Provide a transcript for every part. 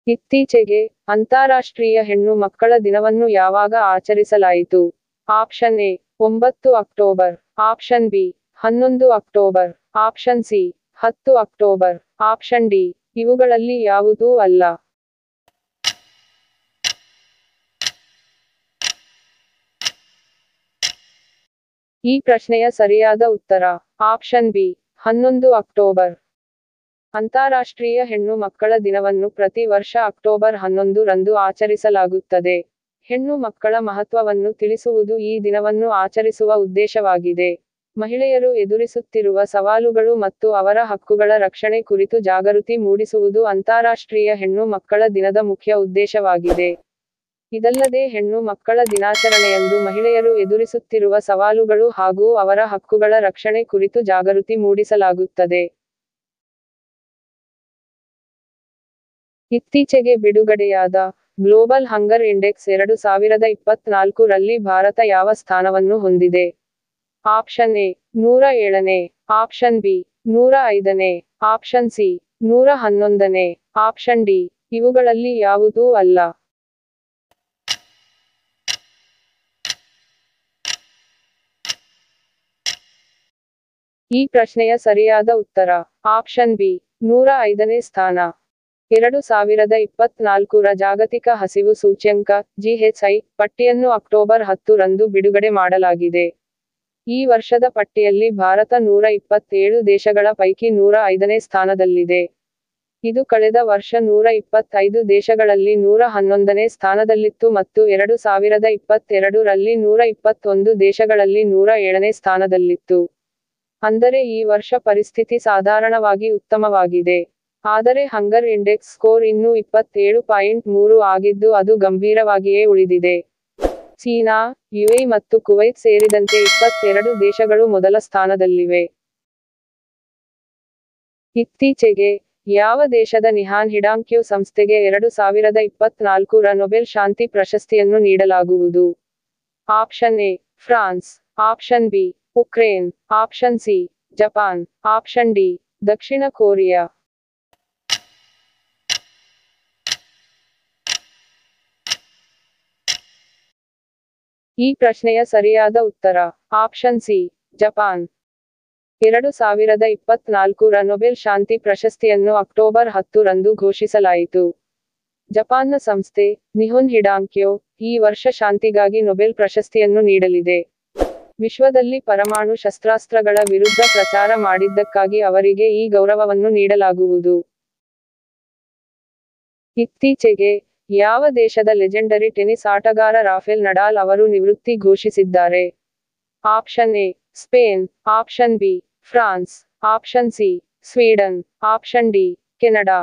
ಇತ್ತೀಚೆಗೆ ಅಂತಾರಾಷ್ಟ್ರೀಯ ಹೆಣ್ಣು ಮಕ್ಕಳ ದಿನವನ್ನು ಯಾವಾಗ ಆಚರಿಸಲಾಯಿತು ಆಪ್ಷನ್ ಎ ಒಂಬತ್ತು ಅಕ್ಟೋಬರ್ ಆಪ್ಷನ್ ಬಿ ಹನ್ನೊಂದು ಅಕ್ಟೋಬರ್ ಆಪ್ಷನ್ ಸಿ ಹತ್ತು ಅಕ್ಟೋಬರ್ ಆಪ್ಷನ್ ಡಿ ಇವುಗಳಲ್ಲಿ ಯಾವುದೂ ಅಲ್ಲ ಈ ಪ್ರಶ್ನೆಯ ಸರಿಯಾದ ಉತ್ತರ ಆಪ್ಷನ್ ಬಿ ಹನ್ನೊಂದು ಅಕ್ಟೋಬರ್ ಅಂತಾರಾಷ್ಟ್ರೀಯ ಹೆಣ್ಣು ಮಕ್ಕಳ ದಿನವನ್ನು ಪ್ರತಿ ವರ್ಷ ಅಕ್ಟೋಬರ್ ಹನ್ನೊಂದು ರಂದು ಆಚರಿಸಲಾಗುತ್ತದೆ ಹೆಣ್ಣು ಮಕ್ಕಳ ಮಹತ್ವವನ್ನು ತಿಳಿಸುವುದು ಈ ದಿನವನ್ನು ಆಚರಿಸುವ ಉದ್ದೇಶವಾಗಿದೆ ಮಹಿಳೆಯರು ಎದುರಿಸುತ್ತಿರುವ ಸವಾಲುಗಳು ಮತ್ತು ಅವರ ಹಕ್ಕುಗಳ ರಕ್ಷಣೆ ಕುರಿತು ಜಾಗೃತಿ ಮೂಡಿಸುವುದು ಅಂತಾರಾಷ್ಟ್ರೀಯ ಹೆಣ್ಣು ಮಕ್ಕಳ ದಿನದ ಮುಖ್ಯ ಉದ್ದೇಶವಾಗಿದೆ ಇದಲ್ಲದೆ ಹೆಣ್ಣು ಮಕ್ಕಳ ದಿನಾಚರಣೆಯಂದು ಮಹಿಳೆಯರು ಎದುರಿಸುತ್ತಿರುವ ಸವಾಲುಗಳು ಹಾಗೂ ಅವರ ಹಕ್ಕುಗಳ ರಕ್ಷಣೆ ಕುರಿತು ಜಾಗೃತಿ ಮೂಡಿಸಲಾಗುತ್ತದೆ ಇತ್ತೀಚೆಗೆ ಬಿಡುಗಡೆಯಾದ ಗ್ಲೋಬಲ್ ಹಂಗರ್ ಇಂಡೆಕ್ಸ್ ಎರಡು ಸಾವಿರದ ಇಪ್ಪತ್ನಾಲ್ಕು ರಲ್ಲಿ ಭಾರತ ಯಾವ ಸ್ಥಾನವನ್ನು ಹೊಂದಿದೆ ಆಪ್ಷನ್ ಎ ನೂರ ಏಳನೇ ಆಪ್ಷನ್ ಬಿ ನೂರ ಐದನೇ ಆಪ್ಷನ್ ಸಿ ನೂರ ಹನ್ನೊಂದನೇ ಆಪ್ಷನ್ ಡಿ ಇವುಗಳಲ್ಲಿ ಯಾವುದೂ ಅಲ್ಲ ಈ ಪ್ರಶ್ನೆಯ ಸರಿಯಾದ ಉತ್ತರ ಆಪ್ಷನ್ ಬಿ ನೂರ ಐದನೇ ಸ್ಥಾನ ಎರಡು ಸಾವಿರದ ಇಪ್ಪತ್ನಾಲ್ಕರ ಜಾಗತಿಕ ಹಸಿವು ಸೂಚ್ಯಂಕ ಜಿಎಚ್ಐ ಪಟ್ಟಿಯನ್ನು ಅಕ್ಟೋಬರ್ ಹತ್ತು ರಂದು ಬಿಡುಗಡೆ ಮಾಡಲಾಗಿದೆ ಈ ವರ್ಷದ ಪಟ್ಟಿಯಲ್ಲಿ ಭಾರತ ನೂರ ಇಪ್ಪತ್ತೇಳು ದೇಶಗಳ ಪೈಕಿ ನೂರ ಐದನೇ ಸ್ಥಾನದಲ್ಲಿದೆ ಇದು ಕಳೆದ ವರ್ಷ ನೂರ ಇಪ್ಪತ್ತೈದು ದೇಶಗಳಲ್ಲಿ ನೂರ ಹನ್ನೊಂದನೇ ಸ್ಥಾನದಲ್ಲಿತ್ತು ಮತ್ತು ಎರಡು ಸಾವಿರದ ಇಪ್ಪತ್ತೆರಡು ರಲ್ಲಿ ನೂರ ಇಪ್ಪತ್ತೊಂದು ದೇಶಗಳಲ್ಲಿ ನೂರ ಏಳನೇ ಸ್ಥಾನದಲ್ಲಿತ್ತು ಅಂದರೆ ಈ ವರ್ಷ ಪರಿಸ್ಥಿತಿ ಸಾಧಾರಣವಾಗಿ ಉತ್ತಮವಾಗಿದೆ ಆದರೆ ಹಂಗರ್ ಇಂಡೆಕ್ಸ್ ಸ್ಕೋರ್ ಇನ್ನೂ ಇಪ್ಪತ್ತೇಳು ಪಾಯಿಂಟ್ ಮೂರು ಆಗಿದ್ದು ಅದು ಗಂಭೀರವಾಗಿಯೇ ಉಳಿದಿದೆ ಚೀನಾ ಯುಎ ಮತ್ತು ಕುವೈತ್ ಸೇರಿದಂತೆ ಇಪ್ಪತ್ತೆರಡು ದೇಶಗಳು ಮೊದಲ ಸ್ಥಾನದಲ್ಲಿವೆ ಇತ್ತೀಚೆಗೆ ಯಾವ ದೇಶದ ನಿಹಾನ್ ಹಿಡಾಂಕ್ಯೂ ಸಂಸ್ಥೆಗೆ ಎರಡು ಸಾವಿರದ ಇಪ್ಪತ್ನಾಲ್ಕರ ನೊಬೆಲ್ ಶಾಂತಿ ಪ್ರಶಸ್ತಿಯನ್ನು ನೀಡಲಾಗುವುದು option A France option B Ukraine option C Japan option D ದಕ್ಷಿಣ ಕೊರಿಯಾ ಈ ಪ್ರಶ್ನೆಯ ಸರಿಯಾದ ಉತ್ತರ ಆಪ್ಷನ್ ಸಿ ಜಪಾನ್ ಎರಡು ಸಾವಿರದ ಇಪ್ಪತ್ನಾಲ್ಕರ ನೊಬೆಲ್ ಶಾಂತಿ ಪ್ರಶಸ್ತಿಯನ್ನು ಅಕ್ಟೋಬರ್ ಹತ್ತು ರಂದು ಘೋಷಿಸಲಾಯಿತು ಜಪಾನ್ನ ಸಂಸ್ಥೆ ನಿಹುನ್ ಹಿಡಾಂಕ್ಯೋ ಈ ವರ್ಷ ಶಾಂತಿಗಾಗಿ ನೊಬೆಲ್ ಪ್ರಶಸ್ತಿಯನ್ನು ನೀಡಲಿದೆ ವಿಶ್ವದಲ್ಲಿ ಪರಮಾಣು ಶಸ್ತ್ರಾಸ್ತ್ರಗಳ ವಿರುದ್ಧ ಪ್ರಚಾರ ಮಾಡಿದ್ದಕ್ಕಾಗಿ ಅವರಿಗೆ ಈ ಗೌರವವನ್ನು ನೀಡಲಾಗುವುದು ಇತ್ತೀಚೆಗೆ ಯಾವ ದೇಶದ ಲೆಜೆಂಡರಿ ಟೆನಿಸ್ ಆಟಗಾರ ರಾಫೆಲ್ ನಡಾಲ್ ಅವರು ನಿವೃತ್ತಿ ಘೋಷಿಸಿದ್ದಾರೆ option A Spain option B France option C Sweden option D Canada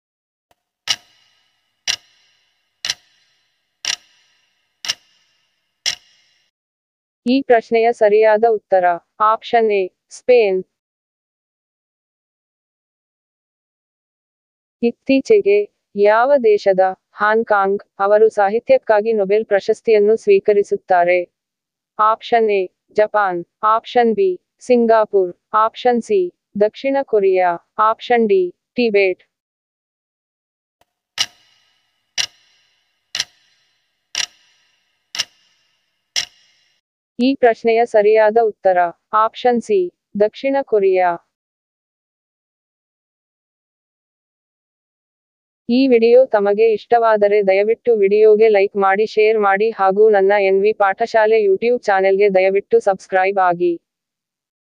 ಈ ಪ್ರಶ್ನೆಯ ಸರಿಯಾದ ಉತ್ತರ ಆಪ್ಷನ್ ಎ ಸ್ಪೇನ್ ಇತ್ತೀಚೆಗೆ ಯಾವ ದೇಶದ ಹಾಂಗ್ಕಾಂಗ್ ಅವರು ಸಾಹಿತ್ಯಕ್ಕಾಗಿ ನೊಬೆಲ್ ಪ್ರಶಸ್ತಿಯನ್ನು ಸ್ವೀಕರಿಸುತ್ತಾರೆ option A Japan option B Singapore option C ದಕ್ಷಿಣ ಕೊರಿಯಾ ಆಪ್ಷನ್ ಡಿ ಟಿಬೇಟ್ ಈ ಪ್ರಶ್ನೆಯ ಸರಿಯಾದ ಉತ್ತರ ಆಪ್ಷನ್ ಸಿ ದಕ್ಷಿಣ ಕೊರಿಯಾ ಈ ವಿಡಿಯೋ ತಮಗೆ ಇಷ್ಟವಾದರೆ ದಯವಿಟ್ಟು ವಿಡಿಯೋಗೆ ಲೈಕ್ ಮಾಡಿ ಶೇರ್ ಮಾಡಿ ಹಾಗೂ ನನ್ನ ಎನ್ವಿ ಪಾಠಶಾಲೆ ಯೂಟ್ಯೂಬ್ ಚಾನೆಲ್ಗೆ ದಯವಿಟ್ಟು ಸಬ್ಸ್ಕ್ರೈಬ್ ಆಗಿ